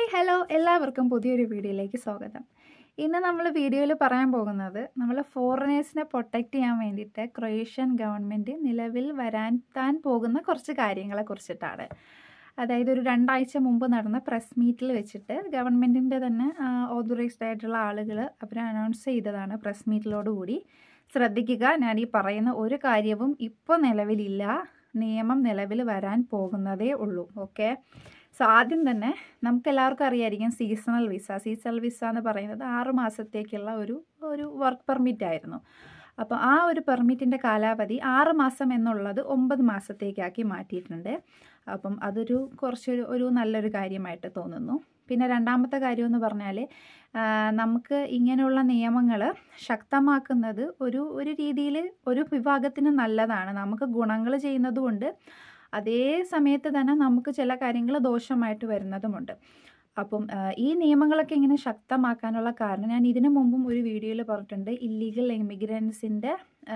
hello എല്ലാവർക്കും പുതിയൊരു വീഡിയോയിലേക്ക് സ്വാഗതം ഇന്ന് നമ്മൾ വീഡിയോയിൽ പറയാൻ പോകുന്നത് നമ്മൾ ഫോറിനേഴ്സിനെ പ്രൊട്ടക്റ്റ് ചെയ്യാൻ വേണ്ടിയിട്ട് ക്രൊയേഷ്യൻ ഗവൺമെൻറ് നിലവിൽ വരാൻ താൻ പോകുന്ന കുറച്ച് കാര്യങ്ങളെ കുറിച്ചിട്ടാണ് അതായത് ഒരു രണ്ടാഴ്ച മുമ്പ് നടന്ന പ്രസ് മീറ്റിൽ വെച്ചിട്ട് ഗവൺമെൻറ്റിൻ്റെ തന്നെ ഓതറൈസ്ഡ് ആയിട്ടുള്ള ആളുകൾ അവർ അനൗൺസ് ചെയ്തതാണ് പ്രസ് മീറ്റിലോടുകൂടി ശ്രദ്ധിക്കുക ഞാൻ ഈ പറയുന്ന ഒരു കാര്യവും ഇപ്പോൾ നിലവിലില്ല നിയമം നിലവിൽ വരാൻ പോകുന്നതേ ഉള്ളൂ ഓക്കെ സോ ആദ്യം തന്നെ നമുക്ക് എല്ലാവർക്കും അറിയായിരിക്കും സീസണൽ വിസ സീസണൽ വിസ എന്ന് പറയുന്നത് ആറ് മാസത്തേക്കുള്ള ഒരു ഒരു വർക്ക് പെർമിറ്റ് ആയിരുന്നു അപ്പോൾ ആ ഒരു പെർമിറ്റിൻ്റെ കാലാവധി ആറ് മാസം എന്നുള്ളത് ഒമ്പത് മാസത്തേക്കാക്കി മാറ്റിയിട്ടുണ്ട് അപ്പം അതൊരു കുറച്ചൊരു ഒരു നല്ലൊരു കാര്യമായിട്ട് തോന്നുന്നു പിന്നെ രണ്ടാമത്തെ കാര്യം എന്ന് പറഞ്ഞാൽ നമുക്ക് ഇങ്ങനെയുള്ള നിയമങ്ങൾ ശക്തമാക്കുന്നത് ഒരു ഒരു രീതിയിൽ ഒരു വിഭാഗത്തിന് നല്ലതാണ് നമുക്ക് ഗുണങ്ങൾ ചെയ്യുന്നതുകൊണ്ട് അതേ സമയത്ത് തന്നെ നമുക്ക് ചില കാര്യങ്ങൾ ദോഷമായിട്ട് വരുന്നതുമുണ്ട് അപ്പം ഈ നിയമങ്ങളൊക്കെ ഇങ്ങനെ ശക്തമാക്കാനുള്ള കാരണം ഞാൻ ഇതിനു മുമ്പും ഒരു വീഡിയോയിൽ പറഞ്ഞിട്ടുണ്ട് ഇല്ലീഗൽ ഇമിഗ്രൻസിൻ്റെ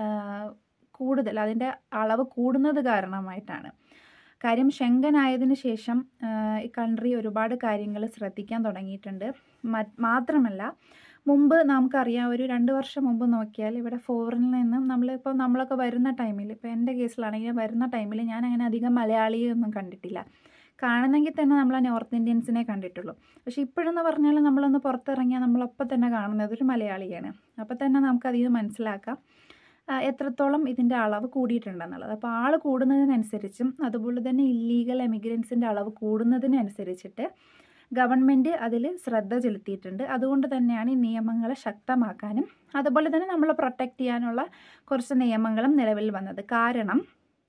കൂടുതൽ അതിൻ്റെ അളവ് കൂടുന്നത് കാരണമായിട്ടാണ് കാര്യം ഷെങ്കൻ ആയതിനു ശേഷം ഈ കൺട്രി ഒരുപാട് കാര്യങ്ങൾ ശ്രദ്ധിക്കാൻ തുടങ്ങിയിട്ടുണ്ട് മാത്രമല്ല മുമ്പ് നമുക്കറിയാം ഒരു രണ്ട് വർഷം മുമ്പ് നോക്കിയാൽ ഇവിടെ ഫോറിനിൽ നിന്നും നമ്മളിപ്പോൾ നമ്മളൊക്കെ വരുന്ന ടൈമിൽ ഇപ്പോൾ എൻ്റെ കേസിലാണെങ്കിൽ വരുന്ന ടൈമിൽ ഞാൻ അങ്ങനെ അധികം മലയാളിയൊന്നും കണ്ടിട്ടില്ല കാണുന്നെങ്കിൽ തന്നെ നമ്മൾ നോർത്ത് ഇന്ത്യൻസിനെ കണ്ടിട്ടുള്ളൂ പക്ഷേ ഇപ്പോഴെന്ന് പറഞ്ഞാൽ നമ്മളൊന്ന് പുറത്തിറങ്ങിയാൽ നമ്മളപ്പം തന്നെ കാണുന്നത് ഒരു മലയാളിയാണ് അപ്പോൾ തന്നെ നമുക്കതിൽ നിന്ന് മനസ്സിലാക്കാം എത്രത്തോളം ഇതിൻ്റെ അളവ് കൂടിയിട്ടുണ്ടെന്നുള്ളത് അപ്പോൾ ആൾ കൂടുന്നതിനനുസരിച്ചും അതുപോലെ തന്നെ ഇല്ലീഗൽ എമിഗ്രൻസിൻ്റെ അളവ് കൂടുന്നതിനനുസരിച്ചിട്ട് ഗവൺമെൻറ് അതിൽ ശ്രദ്ധ ചെലുത്തിയിട്ടുണ്ട് അതുകൊണ്ട് തന്നെയാണ് ഈ നിയമങ്ങളെ ശക്തമാക്കാനും അതുപോലെ തന്നെ നമ്മളെ പ്രൊട്ടക്റ്റ് ചെയ്യാനുള്ള കുറച്ച് നിയമങ്ങളും നിലവിൽ വന്നത് കാരണം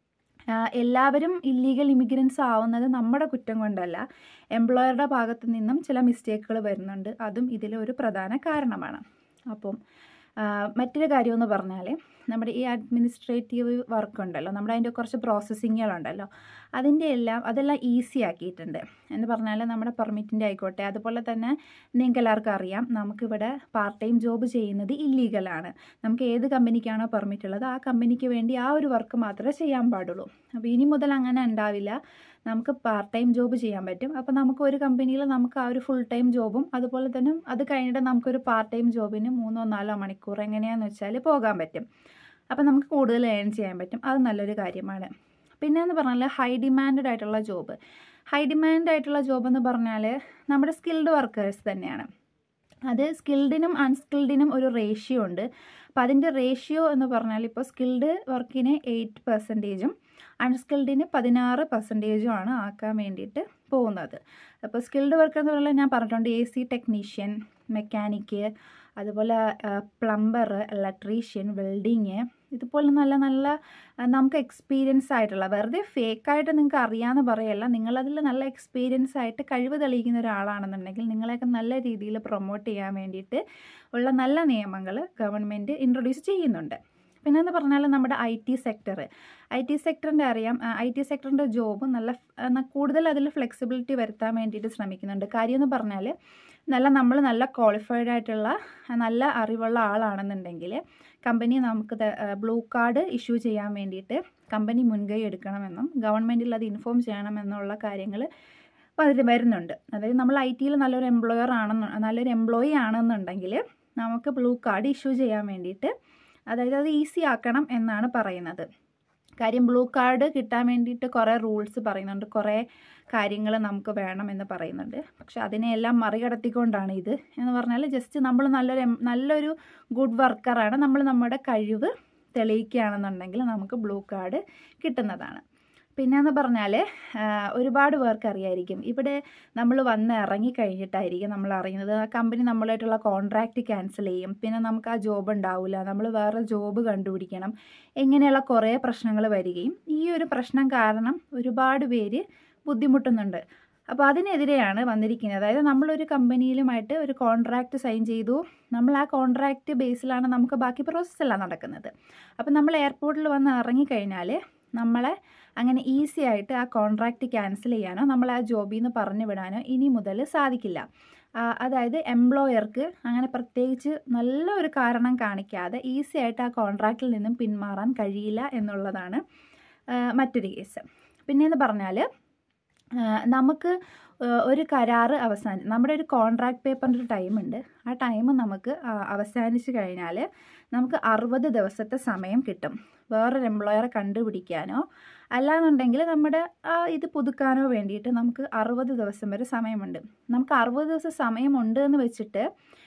എല്ലാവരും ഇല്ലീഗൽ ഇമിഗ്രൻസ് ആവുന്നത് നമ്മുടെ കുറ്റം കൊണ്ടല്ല എംപ്ലോയറുടെ ഭാഗത്തു നിന്നും ചില മിസ്റ്റേക്കുകൾ വരുന്നുണ്ട് അതും ഇതിലെ ഒരു പ്രധാന കാരണമാണ് അപ്പം മറ്റൊരു കാര്യമെന്ന് പറഞ്ഞാൽ നമ്മുടെ ഈ അഡ്മിനിസ്ട്രേറ്റീവ് വർക്ക് ഉണ്ടല്ലോ നമ്മുടെ അതിൻ്റെ കുറച്ച് പ്രോസസ്സിങ്ങുകളുണ്ടല്ലോ അതിൻ്റെ എല്ലാം അതെല്ലാം ഈസി ആക്കിയിട്ടുണ്ട് എന്ന് പറഞ്ഞാൽ നമ്മുടെ പെർമിറ്റിൻ്റെ ആയിക്കോട്ടെ അതുപോലെ തന്നെ നിങ്ങൾക്ക് എല്ലാവർക്കും അറിയാം നമുക്കിവിടെ പാർട്ട് ടൈം ജോബ് ചെയ്യുന്നത് ഇല്ലീഗലാണ് നമുക്ക് ഏത് കമ്പനിക്കാണോ പെർമിറ്റ് ഉള്ളത് ആ കമ്പനിക്ക് വേണ്ടി ആ ഒരു വർക്ക് മാത്രമേ ചെയ്യാൻ പാടുള്ളൂ അപ്പോൾ ഇനി മുതൽ അങ്ങനെ ഉണ്ടാവില്ല നമുക്ക് പാർട്ട് ടൈം ജോബ് ചെയ്യാൻ പറ്റും അപ്പോൾ നമുക്ക് ഒരു കമ്പനിയിൽ നമുക്ക് ആ ഒരു ഫുൾ ടൈം ജോബും അതുപോലെ തന്നെ അത് കഴിഞ്ഞിട്ട് നമുക്കൊരു പാർട്ട് ടൈം ജോബിന് മൂന്നോ നാലോ മണിക്കൂർ എങ്ങനെയാണെന്ന് വെച്ചാൽ പോകാൻ പറ്റും അപ്പോൾ നമുക്ക് കൂടുതൽ ഏൺ ചെയ്യാൻ പറ്റും അത് നല്ലൊരു കാര്യമാണ് പിന്നെ എന്ന് പറഞ്ഞാൽ ഹൈ ഡിമാൻഡഡ് ആയിട്ടുള്ള ജോബ് ഹൈ ഡിമാൻഡ് ആയിട്ടുള്ള ജോബ് എന്ന് പറഞ്ഞാൽ നമ്മുടെ സ്കിൽഡ് വർക്കേഴ്സ് തന്നെയാണ് അത് സ്കിൽഡിനും അൺസ്കിൽഡിനും ഒരു റേഷ്യോ ഉണ്ട് അപ്പോൾ അതിൻ്റെ റേഷ്യോ എന്ന് പറഞ്ഞാൽ ഇപ്പോൾ സ്കിൽഡ് വർക്കിന് എയ്റ്റ് പെർസെൻറ്റേജും അൺസ്കിൽഡിന് പതിനാറ് പെർസെൻറ്റേജും ആണ് ആക്കാൻ വേണ്ടിയിട്ട് പോകുന്നത് അപ്പോൾ സ്കിൽഡ് വർക്ക് എന്ന് പറഞ്ഞാൽ ഞാൻ പറഞ്ഞിട്ടുണ്ട് എ സി ടെക്നീഷ്യൻ മെക്കാനിക്ക് അതുപോലെ പ്ലംബർ ഇലക്ട്രീഷ്യൻ വെൽഡിങ് ഇതുപോലെ നല്ല നല്ല നമുക്ക് എക്സ്പീരിയൻസ് ആയിട്ടുള്ള വെറുതെ ഫേക്കായിട്ട് നിങ്ങൾക്ക് അറിയാമെന്ന് പറയല്ല നിങ്ങളതിൽ നല്ല എക്സ്പീരിയൻസ് ആയിട്ട് കഴിവ് തെളിയിക്കുന്ന ഒരാളാണെന്നുണ്ടെങ്കിൽ നിങ്ങളെയൊക്കെ നല്ല രീതിയിൽ പ്രൊമോട്ട് ചെയ്യാൻ വേണ്ടിയിട്ട് ഉള്ള നല്ല നിയമങ്ങൾ ഗവൺമെൻറ് ഇൻട്രൊഡ്യൂസ് ചെയ്യുന്നുണ്ട് പിന്നെ എന്ന് പറഞ്ഞാൽ നമ്മുടെ I T sector I T സെക്ടറിൻ്റെ അറിയാം ഐ ടി സെക്ടറിൻ്റെ ജോബ് നല്ല കൂടുതൽ അതിൽ ഫ്ലെക്സിബിലിറ്റി വരുത്താൻ വേണ്ടിയിട്ട് ശ്രമിക്കുന്നുണ്ട് കാര്യം എന്ന് പറഞ്ഞാൽ നല്ല നമ്മൾ നല്ല ക്വാളിഫൈഡ് ആയിട്ടുള്ള നല്ല അറിവുള്ള ആളാണെന്നുണ്ടെങ്കിൽ കമ്പനി നമുക്ക് ബ്ലൂ കാർഡ് ഇഷ്യൂ ചെയ്യാൻ വേണ്ടിയിട്ട് കമ്പനി മുൻകൈ എടുക്കണമെന്നും ഗവൺമെൻറ്റിൽ അത് ഇൻഫോം ചെയ്യണമെന്നുള്ള കാര്യങ്ങൾ അതിൽ വരുന്നുണ്ട് അതായത് നമ്മൾ ഐ ടിയിൽ നല്ലൊരു എംപ്ലോയർ ആണെന്ന് നല്ലൊരു എംപ്ലോയി ആണെന്നുണ്ടെങ്കിൽ നമുക്ക് ബ്ലൂ കാർഡ് ഇഷ്യൂ ചെയ്യാൻ വേണ്ടിയിട്ട് അതായത് അത് ഈസി ആക്കണം എന്നാണ് പറയുന്നത് കാര്യം ബ്ലൂ കാർഡ് കിട്ടാൻ വേണ്ടിയിട്ട് കുറേ റൂൾസ് പറയുന്നുണ്ട് കുറേ കാര്യങ്ങൾ നമുക്ക് വേണം എന്ന് പറയുന്നുണ്ട് പക്ഷെ അതിനെല്ലാം മറികടത്തിക്കൊണ്ടാണ് ഇത് എന്ന് പറഞ്ഞാൽ ജസ്റ്റ് നമ്മൾ നല്ലൊരു നല്ലൊരു ഗുഡ് വർക്കറാണ് നമ്മൾ നമ്മുടെ കഴിവ് തെളിയിക്കുകയാണെന്നുണ്ടെങ്കിൽ നമുക്ക് ബ്ലൂ കാർഡ് കിട്ടുന്നതാണ് പിന്നെയെന്ന് പറഞ്ഞാൽ ഒരുപാട് പേർക്ക് അറിയായിരിക്കും ഇവിടെ നമ്മൾ വന്ന് ഇറങ്ങി കഴിഞ്ഞിട്ടായിരിക്കും നമ്മൾ അറിയുന്നത് ആ കമ്പനി നമ്മളായിട്ടുള്ള കോൺട്രാക്റ്റ് ക്യാൻസൽ ചെയ്യും പിന്നെ നമുക്ക് ആ ജോബ് ഉണ്ടാവില്ല നമ്മൾ വേറെ ജോബ് കണ്ടുപിടിക്കണം ഇങ്ങനെയുള്ള കുറേ പ്രശ്നങ്ങൾ വരികയും ഈ ഒരു പ്രശ്നം കാരണം ഒരുപാട് പേര് ബുദ്ധിമുട്ടുന്നുണ്ട് അപ്പോൾ അതിനെതിരെയാണ് വന്നിരിക്കുന്നത് അതായത് നമ്മളൊരു കമ്പനിയിലുമായിട്ട് ഒരു കോൺട്രാക്റ്റ് സൈൻ ചെയ്തു നമ്മൾ ആ കോൺട്രാക്റ്റ് ബേസിലാണ് നമുക്ക് ബാക്കി പ്രോസസ്സ് എല്ലാം നടക്കുന്നത് അപ്പോൾ നമ്മൾ എയർപോർട്ടിൽ വന്ന് ഇറങ്ങിക്കഴിഞ്ഞാൽ നമ്മളെ അങ്ങനെ ഈസി ആയിട്ട് ആ കോൺട്രാക്റ്റ് ക്യാൻസൽ ചെയ്യാനോ നമ്മൾ ആ ജോബിൽ നിന്ന് പറഞ്ഞു വിടാനോ ഇനി മുതൽ സാധിക്കില്ല അതായത് എംപ്ലോയർക്ക് അങ്ങനെ പ്രത്യേകിച്ച് നല്ല ഒരു കാരണം കാണിക്കാതെ ഈസി ആയിട്ട് ആ കോൺട്രാക്റ്റിൽ നിന്നും പിന്മാറാൻ കഴിയില്ല എന്നുള്ളതാണ് മറ്റൊരു കേസ് പിന്നെയെന്ന് പറഞ്ഞാൽ നമുക്ക് ഏഹ്, ഒരു കരാറ് അവസാനം നമ്മുടെ ഒരു കോൺട്രാക്ട് പേപ്പറിൻ്റെ ഒരു ടൈമുണ്ട് ആ ടൈം നമുക്ക് ആ, അവസാനിച്ച് കഴിഞ്ഞാൽ നമുക്ക് അറുപത് ദിവസത്തെ സമയം കിട്ടും വേറൊരു എംപ്ലോയറെ കണ്ടുപിടിക്കാനോ അല്ലാന്നുണ്ടെങ്കിൽ നമ്മുടെ ആ ഇത് പുതുക്കാനോ വേണ്ടിയിട്ട് നമുക്ക് അറുപത് ദിവസം വരെ സമയമുണ്ട് നമുക്ക് അറുപത് ദിവസം സമയമുണ്ട് എന്ന് വെച്ചിട്ട്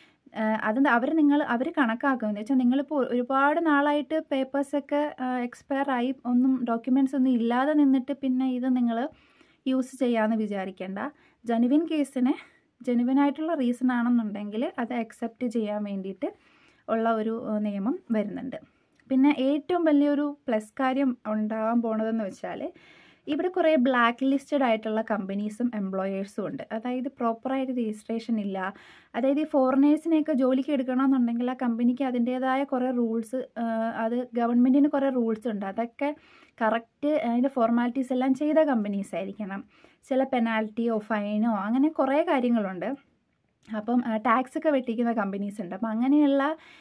അത് അവർ നിങ്ങൾ അവർ കണക്കാക്കും എന്ന് വെച്ചാൽ നിങ്ങളിപ്പോൾ ഒരുപാട് നാളായിട്ട് പേപ്പേഴ്സൊക്കെ എക്സ്പയർ ആയി ഒന്നും ഡോക്യുമെൻറ്റ്സ് ഒന്നും ഇല്ലാതെ നിന്നിട്ട് പിന്നെ ഇത് നിങ്ങൾ യൂസ് ചെയ്യാമെന്ന് വിചാരിക്കേണ്ട ജനുവിൻ കേസിന് ജനുവിൻ ആയിട്ടുള്ള റീസൺ ആണെന്നുണ്ടെങ്കിൽ അത് അക്സെപ്റ്റ് ചെയ്യാൻ വേണ്ടിയിട്ട് ഉള്ള ഒരു ഏഹ്, നിയമം വരുന്നുണ്ട് പിന്നെ ഏറ്റവും വലിയൊരു പ്ലസ് കാര്യം ഉണ്ടാകാൻ പോണതെന്ന് വെച്ചാൽ ഇവിടെ കുറേ ബ്ലാക്ക് ലിസ്റ്റഡ് ആയിട്ടുള്ള കമ്പനീസും എംപ്ലോയേഴ്സും ഉണ്ട് അതായത് പ്രോപ്പറായിട്ട് രജിസ്ട്രേഷൻ ഇല്ല അതായത് ഈ ഫോറിനേഴ്സിനെയൊക്കെ ജോലിക്ക് എടുക്കണമെന്നുണ്ടെങ്കിൽ ആ കമ്പനിക്ക് അതിൻ്റേതായ കുറേ റൂൾസ് അത് ഗവൺമെൻറ്റിന് കുറേ റൂൾസ് ഉണ്ട് അതൊക്കെ കറക്റ്റ് അതിൻ്റെ ഫോർമാലിറ്റീസ് എല്ലാം ചെയ്ത കമ്പനീസ് ആയിരിക്കണം ചില പെനാൽറ്റിയോ ഫൈനോ അങ്ങനെ കുറേ കാര്യങ്ങളുണ്ട് അപ്പം ടാക്സ് ഒക്കെ വെട്ടിക്കുന്ന കമ്പനീസ് ഉണ്ട് അപ്പം അങ്ങനെയുള്ള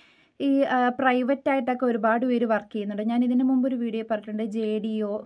ഈ പ്രൈവറ്റ് ആയിട്ടൊക്കെ ഒരുപാട് പേര് വർക്ക് ചെയ്യുന്നുണ്ട് ഞാൻ ഇതിന് മുമ്പ് ഒരു വീഡിയോ പറഞ്ഞിട്ടുണ്ട് J D O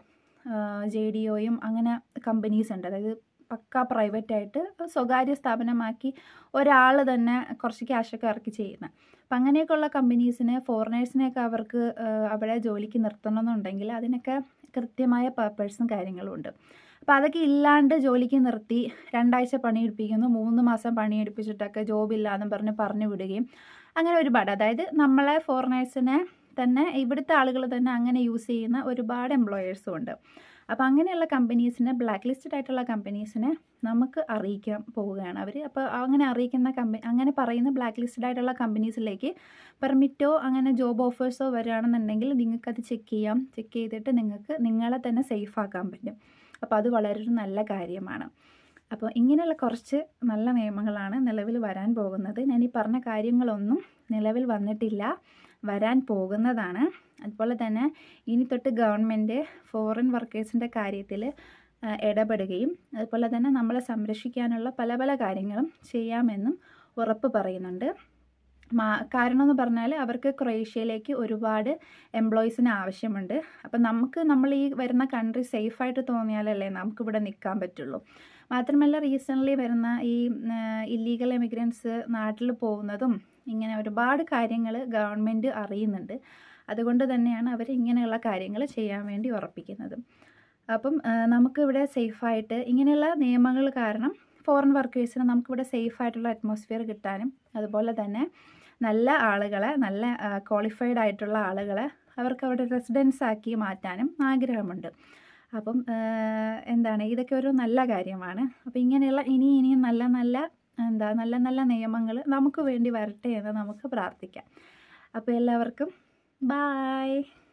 J D ഒയും അങ്ങനെ കമ്പനീസ് ഉണ്ട് അതായത് പക്ക പ്രൈവറ്റ് ആയിട്ട് സ്വകാര്യ സ്ഥാപനമാക്കി ഒരാൾ തന്നെ കുറച്ച് ക്യാഷൊക്കെ ഇറക്കി ചെയ്യുന്നത് അപ്പം അങ്ങനെയൊക്കെയുള്ള കമ്പനീസിന് ഫോറിനേഴ്സിനെയൊക്കെ അവർക്ക് ആ, അവിടെ ജോലിക്ക് നിർത്തണമെന്നുണ്ടെങ്കിൽ അതിനൊക്കെ കൃത്യമായ പേപ്പേഴ്സും കാര്യങ്ങളും ഉണ്ട് അപ്പോൾ അതൊക്കെ ഇല്ലാണ്ട് ജോലിക്ക് നിർത്തി രണ്ടാഴ്ച പണിയെടുപ്പിക്കുന്നു മൂന്ന് മാസം പണിയെടുപ്പിച്ചിട്ടൊക്കെ ജോബില്ലാന്നും പറഞ്ഞ് പറഞ്ഞു വിടുകയും അങ്ങനെ ഒരുപാട് അതായത് നമ്മളെ ഫോറിനേഴ്സിനെ തന്നെ ഇവിടുത്തെ ആളുകൾ തന്നെ അങ്ങനെ യൂസ് ചെയ്യുന്ന ഒരുപാട് എംപ്ലോയേഴ്സും ഉണ്ട് അപ്പോൾ അങ്ങനെയുള്ള കമ്പനീസിനെ ബ്ലാക്ക് ലിസ്റ്റഡ് ആയിട്ടുള്ള കമ്പനീസിനെ നമുക്ക് അറിയിക്കാൻ പോവുകയാണ് അവർ അപ്പോൾ അങ്ങനെ അറിയിക്കുന്ന കമ്പനി അങ്ങനെ പറയുന്ന ബ്ലാക്ക് ലിസ്റ്റഡ് ആയിട്ടുള്ള കമ്പനീസിലേക്ക് പെർമിറ്റോ അങ്ങനെ ജോബ് ഓഫേഴ്സോ വരികയാണെന്നുണ്ടെങ്കിൽ നിങ്ങൾക്കത് ചെക്ക് ചെയ്യാം ചെക്ക് ചെയ്തിട്ട് നിങ്ങൾക്ക് നിങ്ങളെ തന്നെ സേഫ് ആക്കാൻ പറ്റും അപ്പോൾ അത് വളരെ ഒരു നല്ല കാര്യമാണ് അപ്പോൾ ഇങ്ങനെയുള്ള കുറച്ച് നല്ല നിയമങ്ങളാണ് നിലവിൽ വരാൻ പോകുന്നത് ഞാൻ ഈ പറഞ്ഞ കാര്യങ്ങളൊന്നും നിലവിൽ വന്നിട്ടില്ല വരാൻ പോകുന്നതാണ് അതുപോലെ തന്നെ ഇനി തൊട്ട് ഗവൺമെൻറ് ഫോറിൻ വർക്കേഴ്സിൻ്റെ കാര്യത്തിൽ ആ, ഇടപെടുകയും അതുപോലെ തന്നെ നമ്മളെ സംരക്ഷിക്കാനുള്ള പല പല കാര്യങ്ങളും ചെയ്യാമെന്നും ഉറപ്പ് പറയുന്നുണ്ട് മാ കാരണം എന്ന് പറഞ്ഞാൽ അവർക്ക് ക്രൊയേഷ്യയിലേക്ക് ഒരുപാട് എംപ്ലോയീസിന് ആവശ്യമുണ്ട് അപ്പം നമുക്ക് നമ്മൾ ഈ വരുന്ന കൺട്രി സേഫായിട്ട് തോന്നിയാലല്ലേ നമുക്കിവിടെ നിൽക്കാൻ പറ്റുള്ളൂ മാത്രമല്ല റീസെൻ്റ്ലി വരുന്ന ഈ ഇല്ലീഗൽ എമിഗ്രൻസ് നാട്ടിൽ പോകുന്നതും ഇങ്ങനെ ഒരുപാട് കാര്യങ്ങൾ ഗവൺമെൻറ് അറിയുന്നുണ്ട് അതുകൊണ്ട് തന്നെയാണ് അവർ ഇങ്ങനെയുള്ള കാര്യങ്ങൾ ചെയ്യാൻ വേണ്ടി ഉറപ്പിക്കുന്നത് അപ്പം ആ, നമുക്കിവിടെ സേഫായിട്ട് ഇങ്ങനെയുള്ള നിയമങ്ങൾ കാരണം ഫോറിൻ വർക്കേഴ്സിന് നമുക്കിവിടെ സേഫായിട്ടുള്ള അറ്റ്മോസ്ഫിയർ കിട്ടാനും അതുപോലെ തന്നെ നല്ല ആളുകളെ നല്ല ക്വാളിഫൈഡ് ആയിട്ടുള്ള ആളുകളെ അവർക്ക് അവിടെ റെസിഡൻസ് ആക്കി മാറ്റാനും ആഗ്രഹമുണ്ട് അപ്പം ആ, എന്താണ് ഇതൊക്കെ ഒരു നല്ല കാര്യമാണ് അപ്പോൾ ഇങ്ങനെയുള്ള ഇനി ഇനിയും നല്ല നല്ല എന്താ നല്ല നല്ല നിയമങ്ങൾ നമുക്ക് വേണ്ടി വരട്ടെ എന്ന് നമുക്ക് പ്രാർത്ഥിക്കാം അപ്പോൾ എല്ലാവർക്കും ബായ്